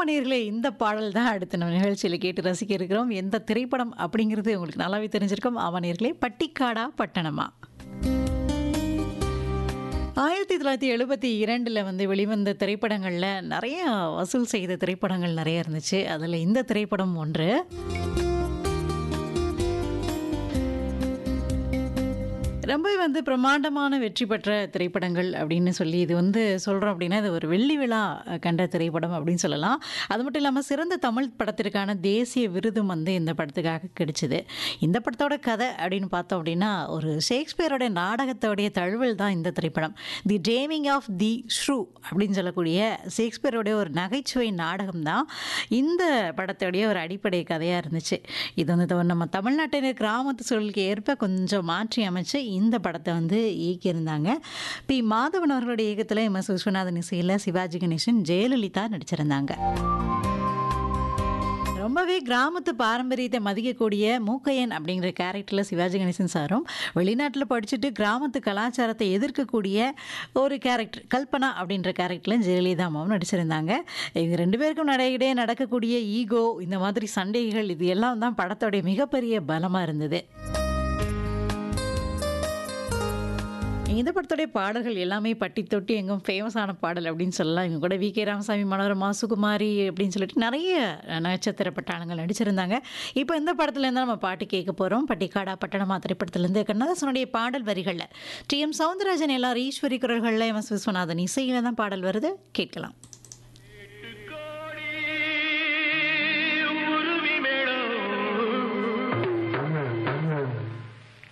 நேயர்களே இந்த பாடல் தான் அடுத்து நம்ம நிகழ்ச்சியில் கேட்டு ரசிக்க இருக்கிறோம் எந்த திரைப்படம் அப்படிங்கிறது உங்களுக்கு நல்லாவே தெரிஞ்சிருக்கும் ஆமா நேயர்களே பட்டிக்காடா பட்டணமா ஆயிரத்தி தொள்ளாயிரத்தி எழுபத்தி இரண்டில் வந்து வெளிவந்த திரைப்படங்களில் நிறைய வசூல் செய்த திரைப்படங்கள் நிறைய இருந்துச்சு அதில் இந்த திரைப்படம் ஒன்று ரொம்ப வந்து பிரமாண்டமான வெற்றி பெற்ற திரைப்படங்கள் அப்படின்னு சொல்லி இது வந்து சொல்கிறோம் அப்படின்னா இது ஒரு வெள்ளி விழா கண்ட திரைப்படம் அப்படின்னு சொல்லலாம் அது மட்டும் இல்லாமல் சிறந்த தமிழ் படத்திற்கான தேசிய விருதும் வந்து இந்த படத்துக்காக கிடைச்சிது இந்த படத்தோட கதை அப்படின்னு பார்த்தோம் அப்படின்னா ஒரு ஷேக்ஸ்பியரோட நாடகத்தோடைய தழுவல் தான் இந்த திரைப்படம் தி டேமிங் ஆஃப் தி ஷ்ரூ அப்படின்னு சொல்லக்கூடிய ஷேக்ஸ்பியரோடைய ஒரு நகைச்சுவை நாடகம் தான் இந்த படத்தோடைய ஒரு அடிப்படை கதையாக இருந்துச்சு இது வந்து நம்ம தமிழ்நாட்டின் கிராமத்து சூழலுக்கு ஏற்ப கொஞ்சம் மாற்றி அமைச்சு இந்த படத்தை வந்து இயக்கியிருந்தாங்க பி மாதவன் அவர்களுடைய இயக்கத்தில் எம் எஸ் விஸ்வநாதன் இசையில் சிவாஜி கணேசன் ஜெயலலிதா நடிச்சிருந்தாங்க ரொம்பவே கிராமத்து பாரம்பரியத்தை மதிக்கக்கூடிய மூக்கையன் அப்படிங்கிற கேரக்டரில் சிவாஜி கணேசன் சாரும் வெளிநாட்டில் படிச்சுட்டு கிராமத்து கலாச்சாரத்தை எதிர்க்கக்கூடிய ஒரு கேரக்டர் கல்பனா அப்படின்ற கேரக்டரில் ஜெயலலிதா அம்மாவும் நடிச்சிருந்தாங்க இவங்க ரெண்டு பேருக்கும் நடையிடையே நடக்கக்கூடிய ஈகோ இந்த மாதிரி சண்டைகள் இது எல்லாம் தான் படத்தோடைய மிகப்பெரிய பலமாக இருந்தது இந்த படத்துடைய பாடல்கள் எல்லாமே பட்டி தொட்டி எங்கும் ஃபேமஸான பாடல் அப்படின்னு சொல்லலாம் இவங்க கூட வி கே ராமசாமி மனோரமா சுகுமாரி அப்படின்னு சொல்லிட்டு நிறைய நட்சத்திர பட்டாளங்கள் நடிச்சிருந்தாங்க இப்போ இந்த படத்துலேருந்து நம்ம பாட்டு கேட்க போகிறோம் பட்டிக்காடா பட்டணமா திரைப்படத்துலேருந்து கண்ணதாசனுடைய பாடல் வரிகளில் டி எம் சவுந்தரராஜன் எல்லாரும் ஈஸ்வரி குரல்களில் எம் எஸ் விஸ்வநாதன் இசையில் தான் பாடல் வருது கேட்கலாம்